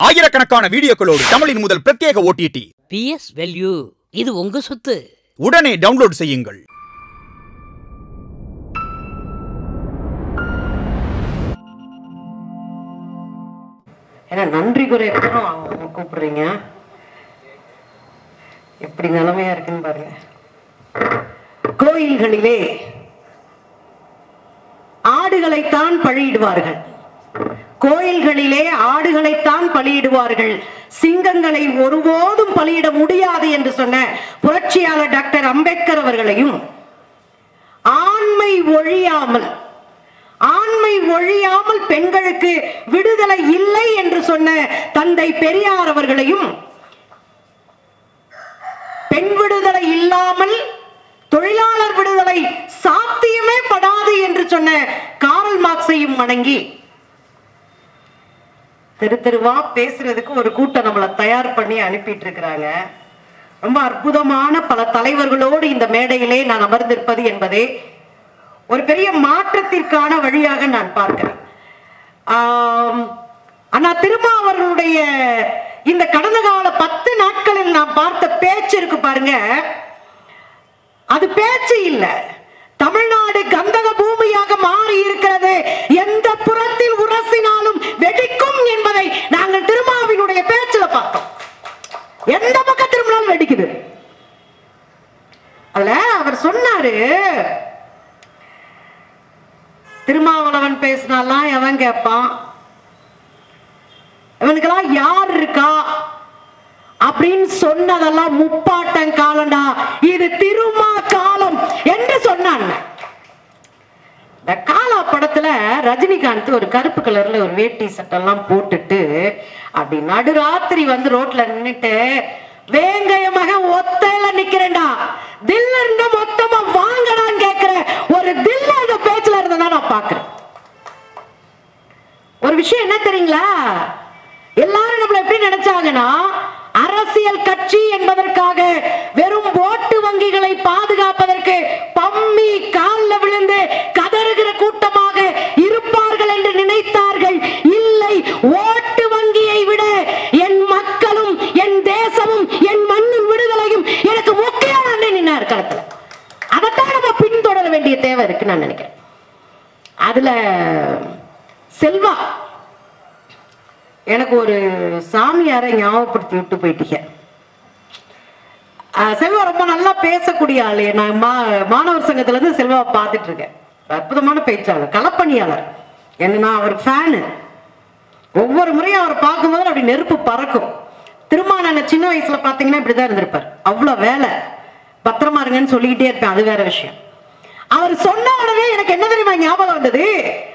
ஆயிரக்கணக்கான வீடியோக்களோடு தமிழின் முதல் பிரத்யேக ஓடிடி பிஎஸ் வேல்யூ இது உங்க சொத்து உடனே டவுன்லோட் செய்யுங்கள் ஏன்னா நன்றி குறையப்புறம் அவங்க கூப்பிடுறீங்க எப்படி நிலைமையா இருக்குன்னு பாருங்க கோயில்களிலே ஆடுகளைத்தான் பழியிடுவார்கள் கோயில்களிலே ஆடுகளைத்தான் பலியிடுவார்கள் சிங்கங்களை ஒருபோதும் பலியிட முடியாது என்று சொன்ன புரட்சியாளர் டாக்டர் அம்பேத்கர் அவர்களையும் ஆண்மை ஒழியாமல் ஆண்மை ஒழியாமல் பெண்களுக்கு விடுதலை இல்லை என்று சொன்ன தந்தை பெரியார் அவர்களையும் பெண் விடுதலை இல்லாமல் தொழிலாளர் விடுதலை சாத்தியமே படாது என்று சொன்ன காரல் மார்க்ஸையும் வணங்கி தெரு தெருவா பேசுறதுக்கு ஒரு கூட்டம் நம்மளை தயார் பண்ணி அனுப்பிட்டு இருக்கிறாங்க ரொம்ப அற்புதமான பல தலைவர்களோடு இந்த மேடையிலே நான் அமர்ந்திருப்பது என்பதே ஒரு பெரிய மாற்றத்திற்கான வழியாக நான் பார்க்கிறேன் ஆம், அண்ணா திருமாவர்களுடைய இந்த கடந்த கால பத்து நாட்களில் நான் பார்த்த பேச்சு இருக்கு பாருங்க அது பேச்சு இல்ல தமிழ்நாடு கந்தக பூமியாக மாறி இருக்கிறது எந்த புறத்தில் உரசினாலும் வெடிக்கும் என்பதை நாங்கள் திருமாவினுடைய பேச்சுல பார்த்தோம் எந்த பக்கம் திரும்பினாலும் வெடிக்குது அதுல அவர் சொன்னாரு திருமாவளவன் பேசினாலாம் எவன் கேட்பான் இவனுக்கெல்லாம் யார் இருக்கா அப்படின்னு சொன்னதெல்லாம் முப்பாட்டன் காலம்டா இது திருமா காலம் என்று சொன்னான் இந்த காலா படத்துல ரஜினிகாந்த் ஒரு கருப்பு கலர்ல ஒரு வேட்டி சட்டெல்லாம் போட்டுட்டு அப்படி நடுராத்திரி வந்து ரோட்ல நின்னுட்டு வேங்கைய மகன் ஒத்தையில நிக்கிறேன்டா தில்ல இருந்த மொத்தமா வாங்கடான்னு கேக்குற ஒரு தில்ல அந்த பேச்சுல இருந்ததா நான் பாக்குறேன் ஒரு விஷயம் என்ன தெரியுங்களா எல்லாரும் நம்மள எப்படி நினைச்சாங்கன்னா அரசியல் கட்சி என்பதற்காக வெறும் ஓட்டு வங்கிகளை பாதுகாப்பதற்கு பம்மி கால்ல விழுந்து கதறுகிற கூட்டமாக இருப்பார்கள் என்று நினைத்தார்கள் இல்லை ஓட்டு வங்கியை விட என் மக்களும் என் தேசமும் என் மண்ணின் விடுதலையும் எனக்கு முக்கியம் நின்னார் களத்துல அதைத்தான் நம்ம பின்தொடர வேண்டிய தேவை இருக்கு நான் நினைக்கிறேன் அதுல செல்வா எனக்கு ஒரு சாமியாரை ஞாபகப்படுத்தி விட்டு போயிட்டீங்க ஆஹ் செல்வா ரொம்ப நல்லா பேசக்கூடிய ஆளு நான் மா மாணவர் சங்கத்துல இருந்து செல்வாவை பார்த்துட்டு இருக்கேன் அற்புதமான பேச்சாளர் களப்பணியாளர் என்ன நான் அவர் ஃபேனு ஒவ்வொரு முறையும் அவர் பார்க்கும்போது அப்படி நெருப்பு பறக்கும் திருமான சின்ன வயசுல பாத்தீங்கன்னா இப்படிதான் இருந்திருப்பார் அவ்வளவு வேலை பத்திரமா இருங்கன்னு சொல்லிக்கிட்டே இருப்பேன் அது வேற விஷயம் அவர் சொன்ன உடனே எனக்கு என்ன தெரியுமா ஞாபகம் வந்தது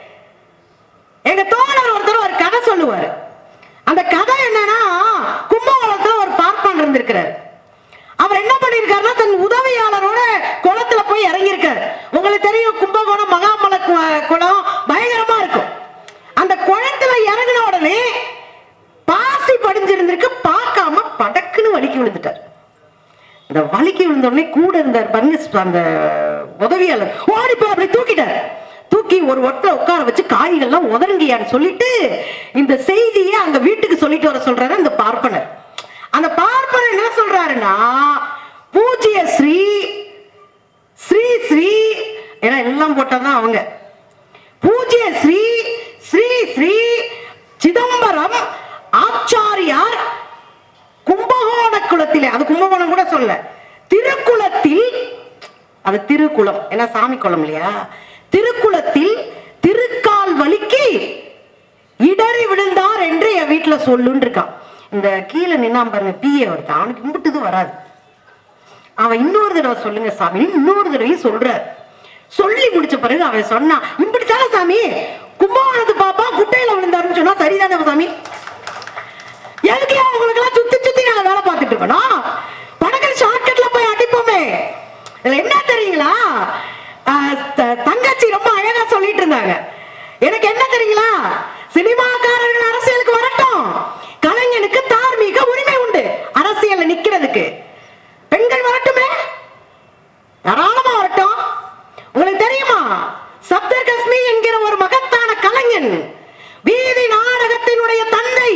எங்க தோழர் ஒருத்தர் ஒரு கதை சொல்லுவாரு அந்த கதை என்னன்னா கும்பகோணத்துல ஒரு பார்ப்பான் இருந்திருக்கிறார் அவர் என்ன பண்ணிருக்காருன்னா தன் உதவியாளரோட குளத்துல போய் இறங்கியிருக்காரு உங்களுக்கு தெரியும் கும்பகோணம் மகாமல கு- குளம் பயங்கரமா இருக்கும் அந்த குளத்துல இறங்கின உடனே பாசி படிஞ்சிருந்திருக்கு பார்க்காம படக்குன்னு வலிக்கி விழுந்துட்டார் இந்த வலிக்கு விழுந்த உடனே கூட இருந்தார் பாருங்க அந்த உதவியாளர் ஓடி போய் அப்படி தூக்கிட்டார் தூக்கி ஒரு ஒட்டல உட்கார வச்சு காய்கள்லாம் உதருங்கியான்னு சொல்லிட்டு இந்த செய்தியை அங்க வீட்டுக்கு சொல்லிட்டு வர சொல்றாரு அந்த பார்ப்பனர் அந்த பார்ப்பனர் என்ன சொல்றாருன்னா பூஜ்ய ஸ்ரீ ஸ்ரீ ஸ்ரீ ஏன்னா எல்லாம் போட்டாதான் அவங்க பூஜ்ய ஸ்ரீ ஸ்ரீ ஸ்ரீ சிதம்பரம் ஆச்சாரியார் கும்பகோண குளத்திலே அது கும்பகோணம் கூட சொல்ல திருக்குளத்தில் அது திருக்குளம் ஏன்னா சாமி குளம் இல்லையா திருக்குளத்தில் திருக்கால் வலிக்கு இடறி விழுந்தார் என்று என் வீட்டுல சொல்லுன்னு இருக்கான் இந்த கீழே நின்னாம பாருங்க பிஏ ஒருத்தன் அவனுக்கு இம்புட்டுது வராது அவன் இன்னொரு தடவை சொல்லுங்க சாமி இன்னொரு தடவையும் சொல்றார் சொல்லி முடிச்ச பிறகு அவன் சொன்னான் இப்படித்தானே சாமி கும்பகோணத்து பாப்பா குட்டையில விழுந்தாருன்னு சொன்னா சரிதானே சாமி எதுக்கு அவங்களுக்கு எல்லாம் சுத்தி சுத்தி நாங்க வேலை பார்த்துட்டு இருக்கணும் படங்கள் ஷார்ட்கட்ல போய் அடிப்போமே இதுல என்ன தெரியுங்களா ஆஹ் த- தங்கச்சி ரொம்ப அழகா சொல்லிட்டு இருந்தாங்க எனக்கு என்ன தெரியுங்களா சினிமாக்காரர்கள் அரசியலுக்கு வரட்டும் கலைஞனுக்கு தார்மீக உரிமை உண்டு அரசியல்ல நிக்கிறதுக்கு பெண்கள் வரட்டுமே தாராளமா வரட்டும் உங்களுக்கு தெரியுமா சப்தர் கஸ்மி என்கிற ஒரு மகத்தான கலைஞன் வீதி நாடகத்தினுடைய தந்தை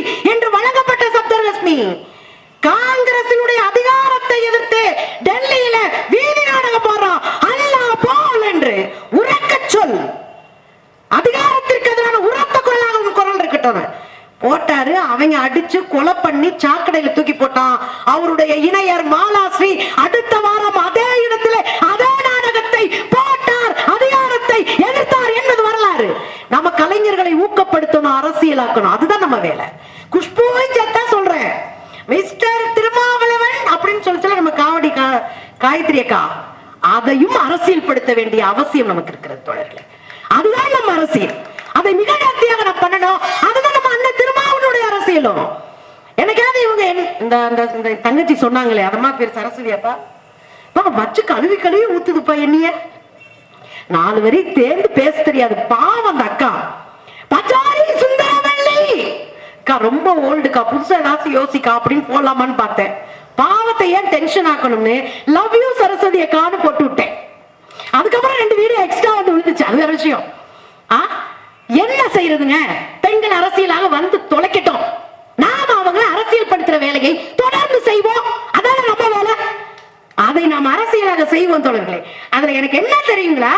பண்ணி காங்கிரசினுடைய அதிகாரத்தை எதிர்த்து டெல்லியில வீதி நாடகம் போடுறான் அல்லா போல் என்று உறக்கச் சொல் அதிகாரத்திற்கு எதிரான உரத்த குரலாக உன் குரல் இருக்கட்டும் போட்டாரு அவங்க அடிச்சு கொலை பண்ணி சாக்கடையில தூக்கி போட்டான் அவருடைய இணையர் மாலாஸ்ரீ அடுத்த வாரம் அதே இடத்துல அதே நாடகத்தை போட்டார் அதிகாரத்தை எதிர்த்தார் என்பது வரலாறு நம்ம கலைஞர்களை ஊக்கப்படுத்தணும் அரசியலாக்கணும் அதுதான் நம்ம வேலை குஷ்புவும் சேர்த்தா சொல்றேன் மிஸ்டர் திருமாவளவன் அப்படின்னு சொல்லி சொல்லி நம்ம காவடி கா- காயத்ரி அக்கா அதையும் அரசியல் படுத்த வேண்டிய அவசியம் நமக்கு இருக்கிறது தோழர்களே அதுதான் நம்ம அரசியல் அதை மிக நேர்த்தியாக நம்ம பண்ணணும் அதுதான் நம்ம அண்ணன் திருமாவனுடைய அரசியலும் எனக்காவது இவங்க என்- இந்த இந்த இந்த தங்கச்சி சொன்னாங்களே அதம்மா பேர் சரஸ்வதியாப்பா அப்பா, வச்சு கழுவி கழுவி ஊத்துதுப்பா என்னைய நாலு வரி தேர்ந்து பேச தெரியாது பாவம் அந்த அக்கா பச்சாரி சுந்தரவல்லி அக்கா ரொம்ப ஓல்டுக்கா புதுசா ஏதாச்சும் யோசிக்கா அப்படின்னு போடலாமான்னு பார்த்தேன் பாவத்தை ஏன் டென்ஷன் ஆக்கணும்னு லவ் யூ சரஸ்வதி அக்கான்னு போட்டு விட்டேன் அதுக்கப்புறம் ரெண்டு வீடியோ எக்ஸ்ட்ரா வந்து விழுந்துச்சு அது வேற விஷயம் ஆ என்ன செய்யறதுங்க பெண்கள் அரசியலாக வந்து தொலைக்கட்டும் நாம அவங்களை அரசியல் படுத்துற வேலையை தொடர்ந்து செய்வோம் அதான நம்ம வேலை அதை நாம் அரசியலாக செய்வோம் தோழர்களே அதுல எனக்கு என்ன தெரியுங்களா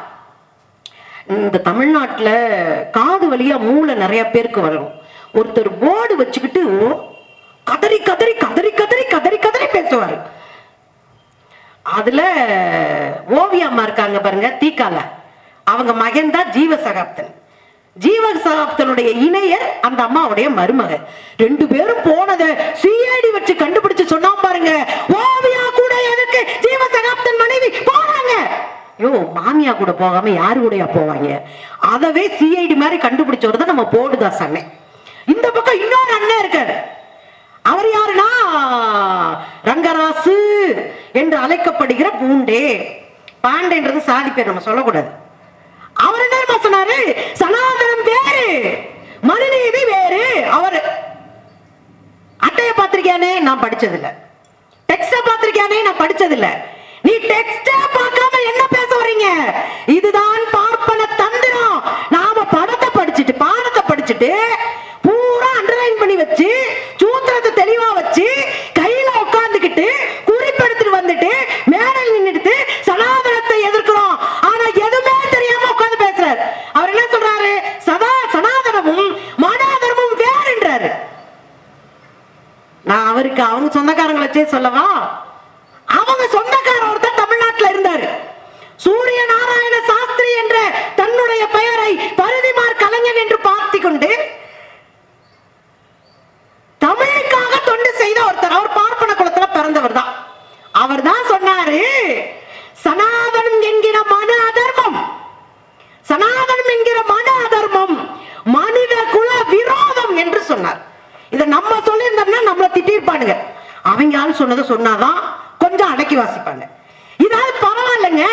இந்த தமிழ்நாட்டுல காது வழியா மூளை நிறைய பேருக்கு வரும் ஒருத்தர் போர்டு வச்சுக்கிட்டு கதறி கதறி கதறி கதறி கதறி கதறி பேசுவாரு அதுல ஓவியா அம்மா இருக்காங்க பாருங்க தீக்கால அவங்க மகன் தான் ஜீவ சகாப்தன் ஜீவ சகாப்தனுடைய இணையர் அந்த அம்மாவுடைய மருமக ரெண்டு பேரும் போனதை சிஐடி வச்சு கண்டுபிடிச்சு சொன்னா பாருங்க ஓவியா கூட எதுக்கு ஜீவ சகாப்தன் மனைவி போறாங்க ஐயோ மாமியா கூட போகாம யாரு கூடயா போவாங்க அதவே சிஐடி மாதிரி கண்டுபிடிச்சவர் தான் நம்ம போடுதாஸ் அண்ணன் இந்த பக்கம் இன்னொரு அண்ணன் இருக்காரு அவர் யாருன்னா ரங்கராசு என்று அழைக்கப்படுகிற பூண்டே பாண்டேன்றது சாதி பேர் நம்ம சொல்லக்கூடாது அவர் என்ன சொன்னாரு சனாதனம் வேறு மனுநீதி வேறு அவர் அட்டைய பாத்திருக்கியானே நான் படிச்சது இல்ல டெக்ஸ்ட பாத்திருக்கியானே நான் படிச்சது இல்ல நீ டெக்ஸ்ட பார்க்காம என்ன பேச வர்றீங்க இதுதான் பார்ப்பன தந்திரம் நாம படத்தை படிச்சுட்டு பாடத்தை படிச்சுட்டு பூரா அண்டர்லைன் பண்ணி வச்சு சூத்திரத்தை தெளிவா வச்சு கையில உட்கார்ந்துகிட்டு குறிப்பெடுத்துட்டு வந்துட்டு மேடையில் நின்னுட்டு சனாதனத்தை எதிர்க்கிறோம் ஆனா எதுவுமே தெரியாம உட்கார்ந்து பேசுறாரு அவர் என்ன சொல்றாரு சதா சனாதனமும் மனாதனமும் வேறுன்றாரு நான் அவருக்கு அவங்க சொந்தக்காரங்களை வச்சே சொல்லவா அவங்க சொந்தக்காரர் ஒருத்தர் தமிழ்நாட்டுல இருந்தாரு சூரிய நாராயண சாஸ்திரி என்ற தன்னுடைய பெயரை பருதிமார் கலைஞன் என்று பார்த்து கொண்டு தமிழுக்காக தொண்டு செய்த ஒருத்தர் அவர் பார்ப்பன குலத்துல பிறந்தவர் தான் அவர் தான் சொன்னாரு சனாதனம் என்கிற மன அதர்மம் சனாதனம் என்கிற மன அதர்மம் மனித குல விரோதம் என்று சொன்னார் இதை நம்ம சொல்லியிருந்தோம்னா நம்மள திட்டிருப்பானுங்க அவங்க ஆள் சொன்னதை சொன்னாதான் கொஞ்சம் அடக்கி வாசிப்பாங்க இதாவது பரவாயில்லைங்க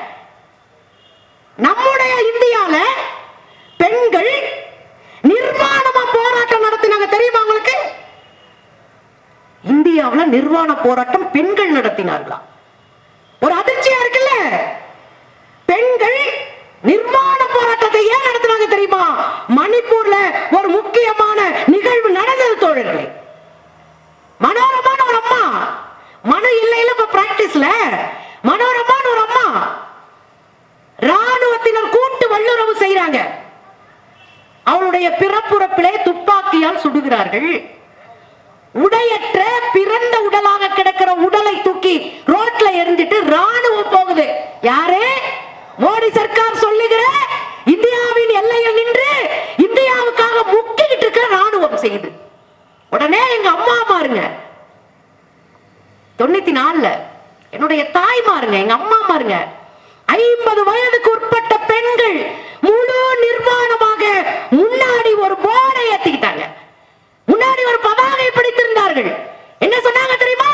நம்முடைய இந்தியால பெண்கள் நிர்வாணமா போராட்டம் நடத்தினாங்க தெரியுமா உங்களுக்கு இந்தியாவுல நிர்வாண போராட்டம் பெண்கள் நடத்தினார்களா ஒரு அதிர்ச்சியா இருக்குல்ல பெண்கள் நிர்மாண போராட்டத்தை ஏன் நடத்தினாங்க தெரியுமா மணிப்பூர்ல ஒரு முக்கியமான நிகழ்வு நடந்தது தோழர்களே மனோரமான ஒரு அம்மா மனு இல்லையில இப்ப பிராக்டிஸ்ல மனோரமான ஒரு அம்மா ராணுவத்தினர் கூட்டு வல்லுறவு செய்யறாங்க அவளுடைய பிறப்புறப்பிலே துப்பாக்கியால் சுடுகிறார்கள் உடையற்ற பிறந்த உடலாக கிடக்கிற உடலை தூக்கி ரோட்ல எரிஞ்சிட்டு ராணுவம் போகுது யாரு மோடி சர்க்கார் சொல்லுகிற இந்தியாவின் எல்லையில் நின்று இந்தியாவுக்காக முக்கிக்கிட்டு இருக்கிற ராணுவம் செய்யுது உடனே எங்க அம்மா மாருங்க தொண்ணூத்தி நாலுல என்னுடைய தாய் மாருங்க எங்க அம்மா மாருங்க ஐம்பது வயதுக்கு உட்பட்ட பெண்கள் முழு நிர்வாணமாக முன்னாடி ஒரு போர்டை ஏத்திக்கிட்டாங்க முன்னாடி ஒரு பதாகை பிடித்திருந்தார்கள் என்ன சொன்னாங்க தெரியுமா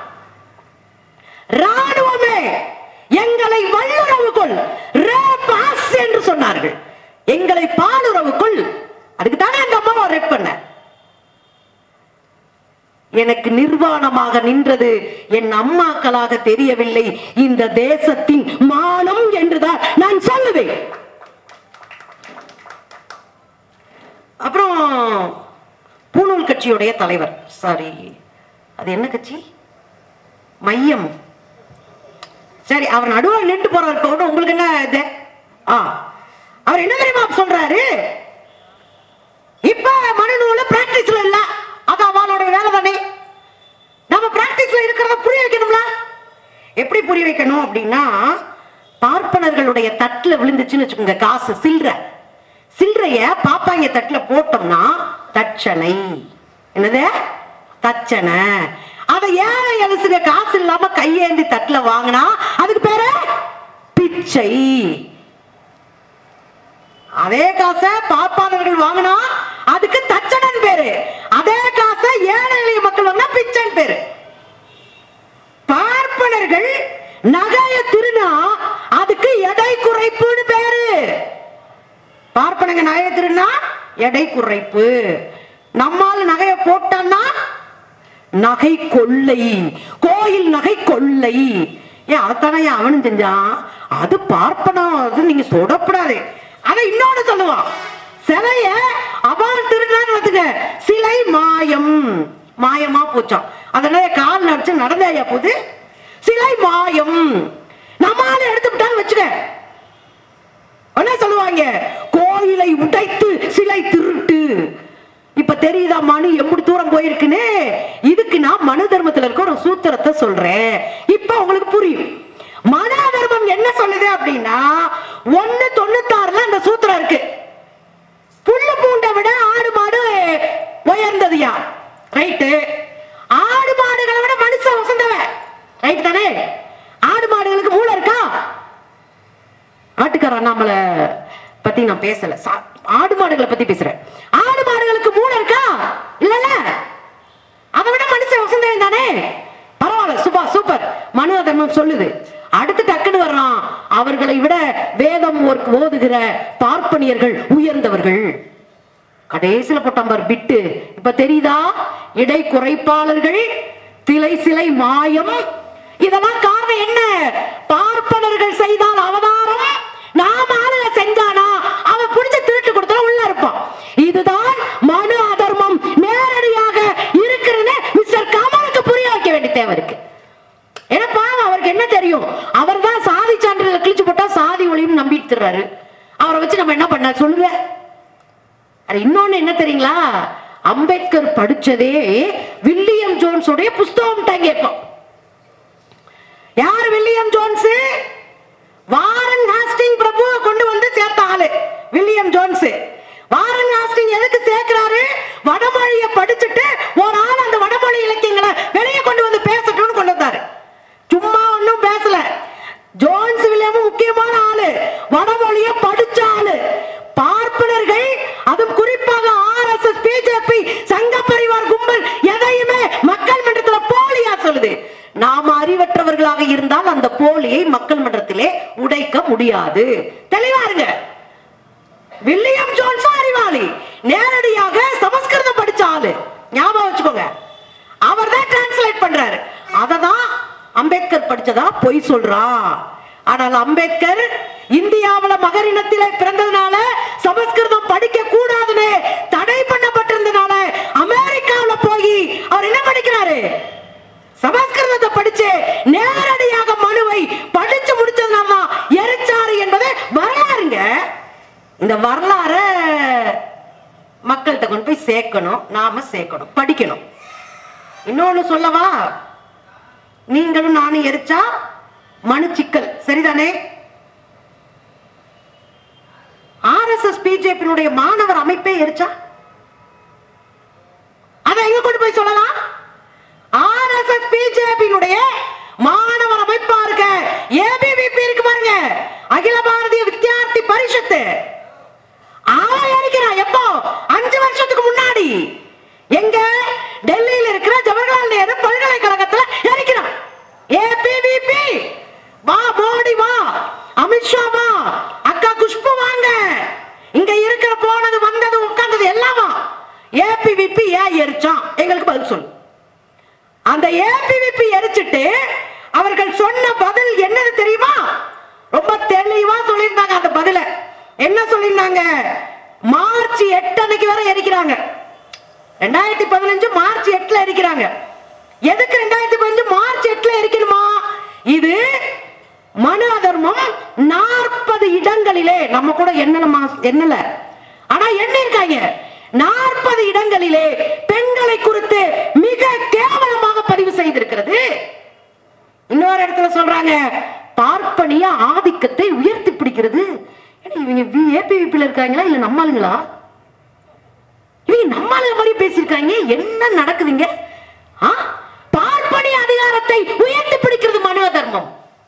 ராணுவமே எங்களை வல்லுறவுக்குள் ரேபாஸ் என்று சொன்னார்கள் எங்களை பாலுறவுக்குள் அதுக்கு தானே அந்த அம்மாவை ரேப் பண்ண எனக்கு நிர்வாணமாக நின்றது என் அம்மாக்களாக தெரியவில்லை இந்த தேசத்தின் மானம் என்றுதான் நான் சொல்லுவேன் அப்புறம் பூணூல் கட்சியுடைய தலைவர் சாரி அது என்ன கட்சி மையம் சரி அவர் நடுவில் நின்று போறாரு இப்ப ஒண்ணும் உங்களுக்கு என்ன இது ஆ அவர் என்ன தெரியுமா சொல்றாரு இப்ப மனநூல பிராக்டிஸ்ல இல்ல அது அவளோட வேலை தானே நம்ம பிராக்டிஸ்ல இருக்கிறத புரிய வைக்கணும்ல எப்படி புரிய வைக்கணும் அப்படின்னா பார்ப்பனர்களுடைய தட்டுல விழுந்துச்சுன்னு வச்சுக்கோங்க காசு சில்லற சில்லறைய பாப்பாங்க தட்டுல போட்டோம்னா தட்சணை என்னது தட்சணை அத ஏழை அலசுக காசு இல்லாம கையேந்தி தட்டுல வாங்கினா அதுக்கு பேரு பிச்சை அதே காசை பார்ப்பாளர்கள் வாங்கினா அதுக்கு தச்சனன் பேரு அதே காசை ஏழை எளிய மக்கள் வாங்கினா பிச்சன் பேரு பார்ப்பனர்கள் நகைய திருநா அதுக்கு எடை குறைப்புன்னு பேரு பார்ப்பனங்க நகைய திருநா எடை குறைப்பு நம்மால் நகைய போட்டோம்னா நகை கொள்ளை கோயில் நகை கொள்ளை ஏன் அதைத்தானே ஏன் அவனும் செஞ்சான் அது பார்ப்பனம் அது நீங்க சொடப்படாது அதை இன்னொன்னு சொல்லுவான் சிலைய அவன் திருடான்னு வச்சுக்க சிலை மாயம் மாயமா போச்சான் அதனால கால் நடிச்சு நடந்தாயா போது சிலை மாயம் நம்மால எடுத்துட்டான்னு வச்சுக்க என்ன சொல்லுவாங்க கோயிலை உடைத்து சிலை திருட்டு இப்ப தெரியுதா மனு எப்படி தூரம் போயிருக்குன்னு இதுக்கு நான் மனு தர்மத்துல இருக்க ஒரு சூத்திரத்தை சொல்றேன் இப்ப உங்களுக்கு புரியும் மனு தர்மம் என்ன சொல்லுது அப்படின்னா ஒண்ணு தொண்ணூத்தாறுல அந்த சூத்திரம் இருக்கு புல்லு பூண்டை விட ஆடு மாடு உயர்ந்ததுயா ரைட்டு ஆடு மாடுகளை விட மனுஷன் வசந்தவன் ரைட் தானே ஆடு மாடுகளுக்கு மூளை இருக்கா ஆட்டுக்கார அண்ணாமலை பத்தி நான் பேசல சா- ஆடு மாடுகளை பத்தி பேசுறேன் ஆடு மாடுகளுக்கு மூளை இருக்கா இல்லல்ல அதை விட மனுஷன் வசந்தவன் தானே பரவாயில்ல சூப்பர் சூப்பர் மனு தர்மம் சொல்லுது அடுத்து டக்குன்னு வர்றான் அவர்களை விட வேதம் ஓர்- ஓதுகிற பார்ப்பனியர்கள் உயர்ந்தவர்கள் கடைசியில போட்டான் பாரு பிட்டு இப்ப தெரியுதா இடை குறைப்பாளர்கள் திலை சிலை மாயம் இதெல்லாம் காரணம் என்ன பார்ப்பனர்கள் செய்தால் அவதாரம் நாம ஆளுங்க செஞ்சானா அவன் புடிச்ச திருட்டு கொடுத்தா உள்ள இருப்பான் இதுதான் மனு அதர்மம் நேரடியாக இருக்கிறது மிஸ்டர் கமலுக்கு புரிய வைக்க வேண்டிய தேவை இருக்கு ஏன்னா பாவம் அவருக்கு என்ன தெரியும் அவர் தான் சாதி சான்றிதழ் கிழிச்சு போட்டா சாதி ஒளியும் நம்பிட்டு தர்றாரு அவரை வச்சு நம்ம என்ன பண்ண சொல்லுங்க அது இன்னொன்னு என்ன தெரியுங்களா அம்பேத்கர் படிச்சதே வில்லியம் ஜோன்ஸ் உடைய புஸ்தகம் கேட்போம் யார் வில்லியம் ஜோன்ஸ் வாரன் ஹாஸ்டிங் பிரபு கொண்டு வந்து சேர்த்த ஆளு வில்லியம் ஜோன்ஸ் வாரன் ஹாஸ்டிங் எதுக்கு சேர்க்கிறாரு வடமொழிய படிச்சுட்டு ஒரு ஆள் அந்த வடமொழி இலக்கியங்களை வெளியே கொண்டு வந்து பேசட்டும்னு கொண்டு வந்தாரு சும்மா ஒண்ணும் பேசல ஜோன்ஸ் வில்லியம் முக்கியமான ஆளு வடமொழிய படிச்ச ஆளு பார்ப்பனர்கள் அதுவும் குறிப்பாக ஆர்எஸ்எஸ் பிஜேபி சங்க பரிவார் கும்பல் எதையுமே மக்கள் மன்றத்துல போலியா சொல்லுது நாம அறிவற்றவர்களாக இருந்தால் அந்த போலியை மக்கள் மன்றத்திலே உடைக்க முடியாது தெளிவா இருங்க வில்லியம் ஜோன்ஸ் அறிவாளி நேரடியாக சமஸ்கிருதம் படிச்ச ஆளு ஞாபகம் வச்சுக்கோங்க அவர் தான் டிரான்ஸ்லேட் பண்றாரு அததான் அம்பேத்கர் படிச்சதா பொய் சொல்றான் ஆனால் அம்பேத்கர் இந்தியாவுல மகரினத்திலே பிறந்ததுனால சமஸ்கிருதம் படிக்க கூடாதுன்னு தடை பண்ணப்பட்டிருந்தனால அமெரிக்காவுல போய் அவர் என்ன படிக்கிறாரு சமஸ்கிருதத்தை படிச்சு நேரடியாக மனுவை படிச்சு முடிச்சதுனால தான் எரிச்சாரு என்பது வரலாறுங்க இந்த வரலாற மக்கள்கிட்ட கொண்டு போய் சேர்க்கணும் நாம சேர்க்கணும் படிக்கணும் இன்னொன்னு சொல்லவா நீங்களும் நானும் எரிச்சா மனு சிக்கல் சரிதானே ஆர்எஸ்எஸ் பிஜேபியினுடைய மாணவர் அமைப்பே எரிச்சா அதை எங்க கொண்டு போய் சொல்லலாம் ஆர்எஸ்எஸ் பிஜேபியினுடைய மாணவர் அமைப்பா இருக்க ஏபிவிபி இருக்கு பாருங்க அகில பாரதிய வித்யார்த்தி பரிஷத்து அவன் எரிக்கிறான் எப்போ அஞ்சு வருஷத்துக்கு முன்னாடி எங்க டெல்லியில இருக்கிற ஜவஹர்லால் நேரு பல்கலைக்கழகத்துல எரிக்கிறான் ஏபிவிபி வா மோடி வா அமித்ஷா வா அக்கா குஷ்பு வாங்க இங்க இருக்கிற போனது வந்தது உட்கார்ந்தது எல்லாம் வா ஏபிவிபி ஏன் எரிச்சான் எங்களுக்கு பதில் சொல்லு அந்த ஏபிவிபி எரிச்சிட்டு அவர்கள் சொன்ன பதில் என்னது தெரியுமா ரொம்ப தெளிவா சொல்லியிருந்தாங்க அந்த பதில என்ன சொல்லியிருந்தாங்க மார்ச் எட்டு அன்னைக்கு வரை எரிக்கிறாங்க ரெண்டாயிரத்தி பதினஞ்சு மார்ச் எட்டுல எரிக்கிறாங்க எதுக்கு ரெண்டாயிரத்தி பதினஞ்சு மார்ச் எட்டுல எரிக்கணுமா இது மனு அதர்மம் நாற்பது இடங்களிலே நம்ம கூட என்னமா என்னல ஆனா என்ன இருக்காங்க நாற்பது இடங்களிலே பெண்களை குறித்து மிக கேவலமாக பதிவு செய்திருக்கிறது இன்னொரு இடத்துல சொல்றாங்க பார்ப்பனிய ஆதிக்கத்தை உயர்த்தி பிடிக்கிறது ஏன்னா இவங்க ஏபிவிபில இருக்காங்களா இல்ல நம்மளுங்களா இவங்க நம்மளுங்க மாதிரி பேசியிருக்காங்க என்ன நடக்குதுங்க ஆ? பார்ப்பனிய அதிகாரத்தை உயர்த்தி பிடிக்கிறது மனோ தர்மம்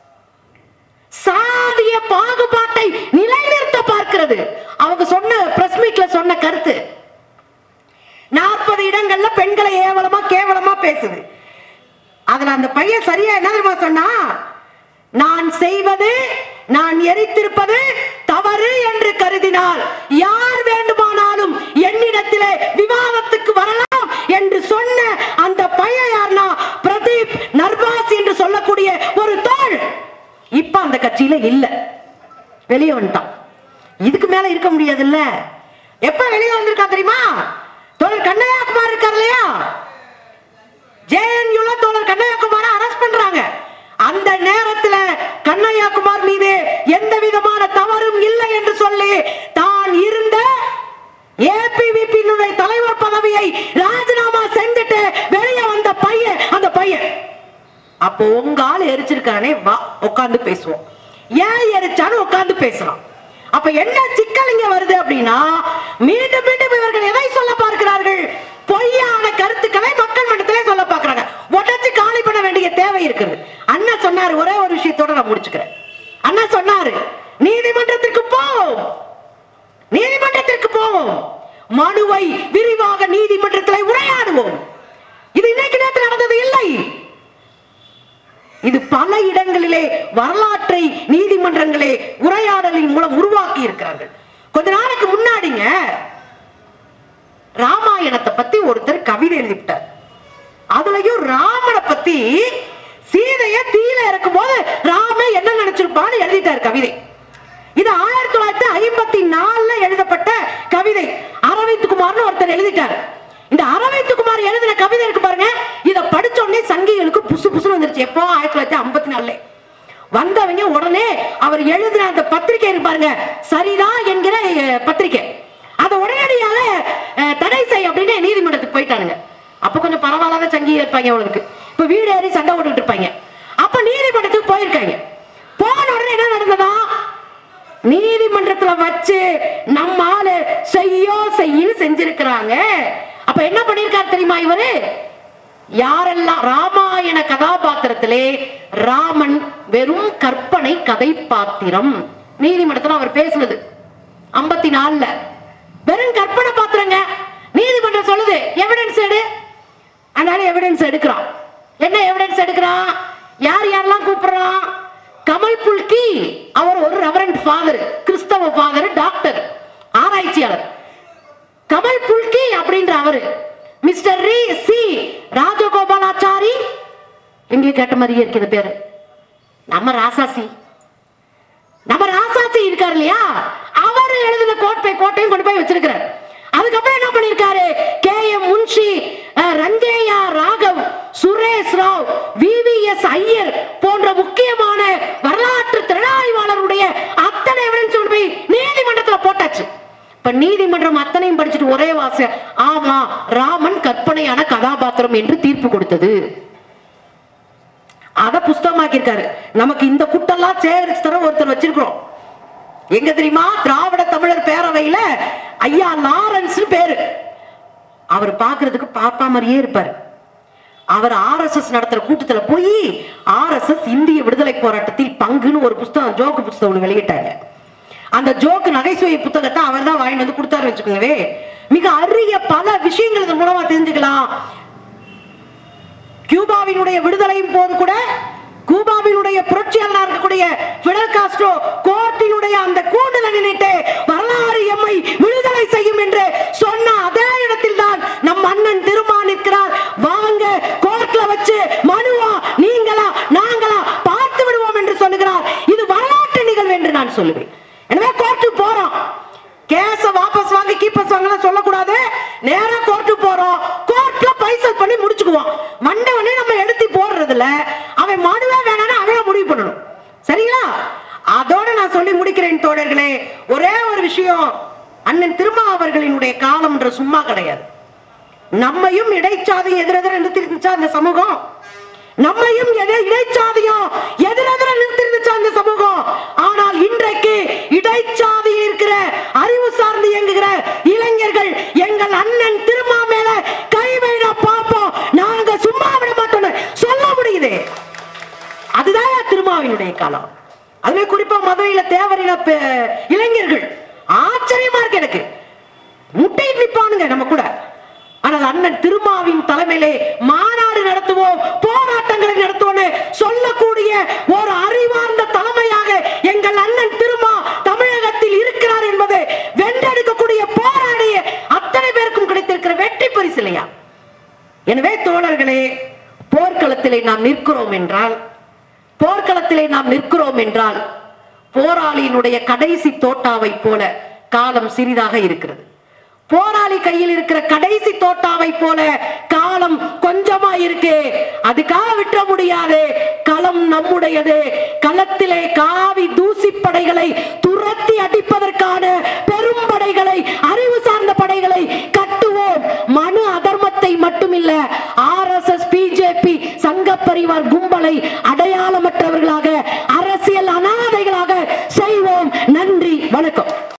சாதிய பாகுபாட்டை நிலைநிறுத்த பார்க்கிறது அவங்க சொன்ன பிரஸ் மீட்ல சொன்ன கருத்து நாற்பது இடங்கள்ல பெண்களை ஏவலமா கேவலமா பேசுது அதுல அந்த பையன் சரியா என்ன தெரியுமா சொன்னா நான் செய்வது நான் எரித்திருப்பது தவறு என்று கருதினால் யார் வேண்டுமானாலும் என்னிடத்திலே விவாதத்துக்கு வரலாம் என்று சொன்ன அந்த பையன் யார்னா பிரதீப் நர்வாஸ் என்று சொல்லக்கூடிய ஒரு தோள் இப்ப அந்த கட்சியில இல்ல வெளியே வந்துட்டான் இதுக்கு மேல இருக்க முடியாதுல்ல எப்ப வெளியே வந்திருக்கா தெரியுமா தோழர் கண்ணையாகுமார் இருக்கார் இல்லையா ஜேஎன்யூல தோழர் கண்ணையாகுமார அரெஸ்ட் பண்றாங்க அந்த நேரத்துல கண்ணையாகுமார் மீது எந்த விதமான தவறும் இல்லை என்று சொல்லி தான் இருந்த ஏபிவிபி தலைவர் பதவியை ராஜினாமா செஞ்சுட்டு வெளியே வந்த பையன் அந்த பையன் அப்போ உங்க ஆள் எரிச்சிருக்கானே வா உட்கார்ந்து பேசுவோம் ஏன் எரிச்சான்னு உட்கார்ந்து பேசலாம் அப்ப என்ன சிக்கல் இங்க வருது அப்படின்னா மீண்டும் மீண்டும் இவர்கள் எதை சொல்ல பார்க்கிறார்கள் பொய்யான கருத்துக்களை மக்கள் மன்றத்திலே சொல்ல பார்க்கறாங்க உடச்சு காலி பண்ண வேண்டிய தேவை இருக்குது அண்ணா சொன்னாரு ஒரே ஒரு விஷயத்தோட நான் முடிச்சுக்கிறேன் அண்ணா சொன்னாரு நீதிமன்றத்திற்கு போவோம் நீதிமன்றத்திற்கு போவோம் மனுவை விரிவாக நீதிமன்றத்தில் உரையாடுவோம் இது இன்னைக்கு நேரத்தில் நடந்தது இல்லை இது பல இடங்களிலே வரலாற்றை நீதிமன்றங்களே உரையாடலின் மூலம் உருவாக்கி இருக்கிறார்கள் கொஞ்ச நாளைக்கு முன்னாடிங்க ராமாயணத்தை பத்தி ஒருத்தர் கவிதை எழுதிவிட்டார் அதுலயும் ராமனை பத்தி சீதைய தீல இருக்கும் போது ராம என்ன நினைச்சிருப்பான்னு எழுதிட்டார் கவிதை இது ஆயிரத்தி தொள்ளாயிரத்தி ஐம்பத்தி நாலுல எழுதப்பட்ட கவிதை அரவிந்த் குமார்னு ஒருத்தர் எழுதிட்டார் இந்த அரவிந்த் குமார் எழுதின கவிதை இருக்கு பாருங்க இத படிச்ச உடனே சங்கிகளுக்கு புசு புசுன்னு வந்துருச்சு எப்போ ஆயிரத்தி தொள்ளாயிரத்தி ஐம்பத்தி நாலுல வந்தவங்க உடனே அவர் எழுதின அந்த பத்திரிகை இருக்கு பாருங்க சரிதான் என்கிற அஹ், பத்திரிகை அதை உடனடியாக அஹ், தடை செய் அப்படின்னு நீதிமன்றத்துக்கு போயிட்டானுங்க அப்ப கொஞ்சம் பரவாயில்லாத சங்கி இருப்பாங்க அவளுக்கு இப்ப வீடு ஏறி சண்டை போட்டுட்டு இருப்பாங்க அப்ப நீதிமன்றத்துக்கு போயிருக்காங்க போன உடனே என்ன நடந்ததா நீதிமன்றத்துல வச்சு நம்ம ஆளு செய்யோ செய்யின்னு செஞ்சிருக்கிறாங்க அப்ப என்ன பண்ணிருக்காரு தெரியுமா இவரு யாரெல்லாம் ராமாயண கதாபாத்திரத்திலே ராமன் வெறும் கற்பனை கதை பாத்திரம் நீதிமன்றத்துல அவர் பேசுனது ஐம்பத்தி நாலுல வெறும் கற்பனை பாத்திரங்க நீதிமன்றம் சொல்லுது எவிடன்ஸ் எடு அதனால எவிடன்ஸ் எடுக்கிறான் என்ன எவிடன்ஸ் எடுக்கிறான் யார் யாரெல்லாம் கூப்பிடுறான் கமல் புல்கி அவர் ஒரு ரெவரண்ட் ஃபாதர் கிறிஸ்தவ ஃபாதர் டாக்டர் ஆராய்ச்சியாளர் கமல் புல்கி அப்படின்ற அவரு மிஸ்டர் ரி சி ராஜகோபாலாச்சாரி எங்கேயும் கேட்ட மாதிரியே இருக்கு இந்த பேரு நம்ம ராசாசி நம்ம ராசாசி இருக்காரு இல்லையா அவர் எழுதின கோட்டை கோட்டையும் கொண்டு போய் வச்சிருக்கிறார் அதுக்கப்புறம் என்ன பண்ணிருக்காரு கே எம் முன்ஷி அஹ், ரங்கேயா ராகவ் சுரேஷ் ராவ் விவிஎஸ் ஐயர் போன்ற முக்கியமான வரலாற்று திறனாய்வாளருடைய அத்தனை எவிடன்ஸ் கொண்டு போய் நீதிமன்றத்துல போட்டாச்சு இப்ப நீதிமன்றம் அத்தனையும் படிச்சுட்டு ஒரே வாச ஆமா ராமன் கற்பனையான கதாபாத்திரம் என்று தீர்ப்பு கொடுத்தது அத புஸ்தகமாக்கியிருக்காரு நமக்கு இந்த குட்டெல்லாம் சேகரிச்சு தர ஒருத்தர் வச்சிருக்கிறோம் எங்க தெரியுமா திராவிட தமிழர் பேரவையில ஐயா லாரன்ஸ் பேரு அவர் பாக்குறதுக்கு பாப்பா மாதிரியே இருப்பாரு அவர் ஆர்எஸ்எஸ் நடத்துற கூட்டத்துல போய் ஆர்எஸ்எஸ் இந்திய விடுதலை போராட்டத்தில் பங்குன்னு ஒரு புஸ்தகம் ஜோக்கு புஸ்தகம் ஒண்ணு வெளியிட்டாங்க அந்த ஜோக்கு நகைச்சுவை புத்தகத்தை அவர் தான் வாங்கிட்டு வந்து கொடுத்தாரு வச்சுக்கோங்களே மிக அரிய பல விஷயங்கள் இதன் மூலமா தெரிஞ்சுக்கலாம் கியூபாவினுடைய விடுதலையும் போது கூட கூபாவினுடைய புரட்சியாளராக இருக்கக்கூடிய பிடல் காஸ்ட்ரோ கோர்ட்டினுடைய அந்த கூண்டுல நின்னுட்டு வரலாறு எம்மை விடுதலை செய்யும் என்று சொன்ன அதே இடத்தில் தான் நம் அண்ணன் திருமா நிற்கிறார் வாங்க கோர்ட்ல வச்சு மனுவா நீங்களா நாங்களா பார்த்து விடுவோம் என்று சொல்லுகிறார் இது வரலாற்று நிகழ்வு என்று நான் சொல்லுவேன் எனவே கோர்ட்டுக்கு போறோம் கேஸ வாபஸ் வாங்கி கீப்பஸ் வாங்கலாம் சொல்லக்கூடாது நேரா கோர்ட்டு போறோம் முடிச்சுக்குவோம் மண்டவனே நம்ம எடுத்து போடுறதுல அவன் மனுவே வேணாம்னு அவன் முடிவு பண்ணணும் சரிங்களா அதோட நான் சொல்லி முடிக்கிறேன் தோழர்களே ஒரே ஒரு விஷயம் அண்ணன் திருமா அவர்களினுடைய காலம்ன்ற சும்மா கிடையாது நம்மையும் இடைச்சாதியும் எதிரெதிர நிறுத்திருந்துச்சா அந்த சமூகம் நம்மையும் எதை இடைச்சாதியும் எதிரெதிர நிறுத்திருந்துச்சா அந்த சமூகம் ஆனால் இன்றைக்கு இடைச்சாதியில் இருக்கிற அறிவு சார்ந்து இயங்குகிற இளைஞர்கள் எங்கள் அண்ணன் திருமா மேல கை வைட பார்ப்போம் நாங்க சும்மா விட மாட்டோம்னு சொல்ல முடியுது அதுதான் திருமாவினுடைய காலம் அதுவே குறிப்பா மதுரையில தேவரின பெ- இளைஞர்கள் ஆச்சரியமா இருக்கு எனக்கு முட்டை நிப்பானுங்க நம்ம கூட ஆனால் அண்ணன் திருமாவின் தலைமையிலே மாநாடு நடத்துவோம் போராட்டங்களை நடத்துவோம்னு சொல்லக்கூடிய ஒரு அறிவார்ந்த தலைமையாக எங்கள் அண்ணன் திருமா தமிழகத்தில் இருக்கிறார் என்பது வென்றெடுக்கக்கூடிய போராடிய அத்தனை பேருக்கும் கிடைத்திருக்கிற வெற்றி பரிசு இல்லையா எனவே தோழர்களே போர்க்களத்திலே நாம் நிற்கிறோம் என்றால் போர்க்களத்திலே நாம் நிற்கிறோம் என்றால் போராளியினுடைய கடைசி தோட்டாவை போல காலம் சிறிதாக இருக்கிறது போராளி கையில் இருக்கிற கடைசி தோட்டாவை போல காலம் கொஞ்சமா இருக்கு அதுக்காக விட்டுற முடியாது களம் நம்முடையது களத்திலே காவி தூசி படைகளை துரத்தி அடிப்பதற்கான பெரும் படைகளை அறிவு சார்ந்த படைகளை கட்டுவோம் மனு அதர்மத்தை மட்டுமில்ல ஆர் எஸ் எஸ் பிஜேபி சங்க பரிவார் கும்பலை